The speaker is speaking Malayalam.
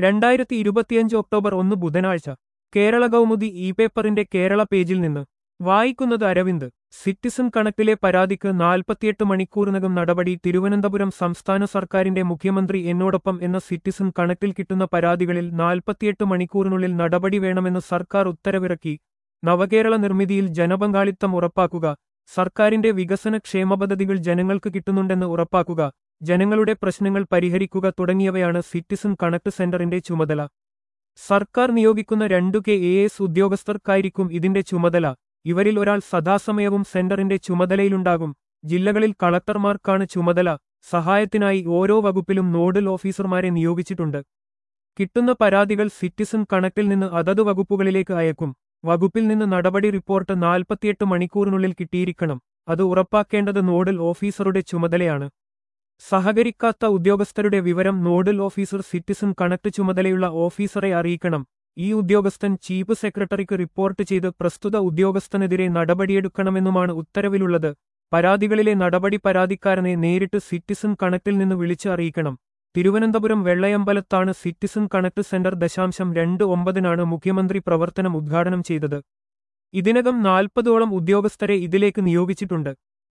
രണ്ടായിരത്തി ഇരുപത്തിയഞ്ച് ഒക്ടോബർ ഒന്ന് ബുധനാഴ്ച കേരള കൗമുദി ഇ പേപ്പറിന്റെ കേരള പേജിൽ നിന്ന് വായിക്കുന്നത് അരവിന്ദ് സിറ്റിസൺ കണക്കിലെ പരാതിക്ക് നാൽപ്പത്തിയെട്ട് മണിക്കൂറിനകം നടപടി തിരുവനന്തപുരം സംസ്ഥാന സർക്കാരിന്റെ മുഖ്യമന്ത്രി എന്നോടൊപ്പം എന്ന സിറ്റിസൺ കണക്കിൽ കിട്ടുന്ന പരാതികളിൽ നാൽപ്പത്തിയെട്ട് മണിക്കൂറിനുള്ളിൽ നടപടി വേണമെന്ന് സർക്കാർ ഉത്തരവിറക്കി നവകേരള നിർമ്മിതിയിൽ ജനപങ്കാളിത്തം ഉറപ്പാക്കുക സർക്കാരിന്റെ വികസന ക്ഷേമ പദ്ധതികൾ ജനങ്ങൾക്ക് കിട്ടുന്നുണ്ടെന്ന് ഉറപ്പാക്കുക ജനങ്ങളുടെ പ്രശ്നങ്ങൾ പരിഹരിക്കുക തുടങ്ങിയവയാണ് സിറ്റിസൺ കണക്ട് സെന്ററിന്റെ ചുമതല സർക്കാർ നിയോഗിക്കുന്ന രണ്ടു കെ എ എസ് ഉദ്യോഗസ്ഥർക്കായിരിക്കും ഇതിന്റെ ചുമതല ഇവരിൽ ഒരാൾ സദാസമയവും സെന്ററിന്റെ ചുമതലയിലുണ്ടാകും ജില്ലകളിൽ കളക്ടർമാർക്കാണ് ചുമതല സഹായത്തിനായി ഓരോ വകുപ്പിലും നോഡൽ ഓഫീസർമാരെ നിയോഗിച്ചിട്ടുണ്ട് കിട്ടുന്ന പരാതികൾ സിറ്റിസൺ കണക്കിൽ നിന്ന് അതത് വകുപ്പുകളിലേക്ക് അയക്കും വകുപ്പിൽ നിന്ന് നടപടി റിപ്പോർട്ട് നാൽപ്പത്തിയെട്ട് മണിക്കൂറിനുള്ളിൽ കിട്ടിയിരിക്കണം അത് ഉറപ്പാക്കേണ്ടത് നോഡൽ ഓഫീസറുടെ ചുമതലയാണ് സഹകരിക്കാത്ത ഉദ്യോഗസ്ഥരുടെ വിവരം നോഡൽ ഓഫീസർ സിറ്റിസൺ കണക്ട് ചുമതലയുള്ള ഓഫീസറെ അറിയിക്കണം ഈ ഉദ്യോഗസ്ഥൻ ചീഫ് സെക്രട്ടറിക്ക് റിപ്പോർട്ട് ചെയ്ത് പ്രസ്തുത ഉദ്യോഗസ്ഥനെതിരെ നടപടിയെടുക്കണമെന്നുമാണ് ഉത്തരവിലുള്ളത് പരാതികളിലെ നടപടി പരാതിക്കാരനെ നേരിട്ട് സിറ്റിസൺ കണക്റ്റിൽ നിന്ന് വിളിച്ച് അറിയിക്കണം തിരുവനന്തപുരം വെള്ളയമ്പലത്താണ് സിറ്റിസൺ കണക്ട് സെന്റർ ദശാംശം രണ്ട് ഒമ്പതിനാണ് മുഖ്യമന്ത്രി പ്രവർത്തനം ഉദ്ഘാടനം ചെയ്തത് ഇതിനകം നാൽപ്പതോളം ഉദ്യോഗസ്ഥരെ ഇതിലേക്ക് നിയോഗിച്ചിട്ടുണ്ട്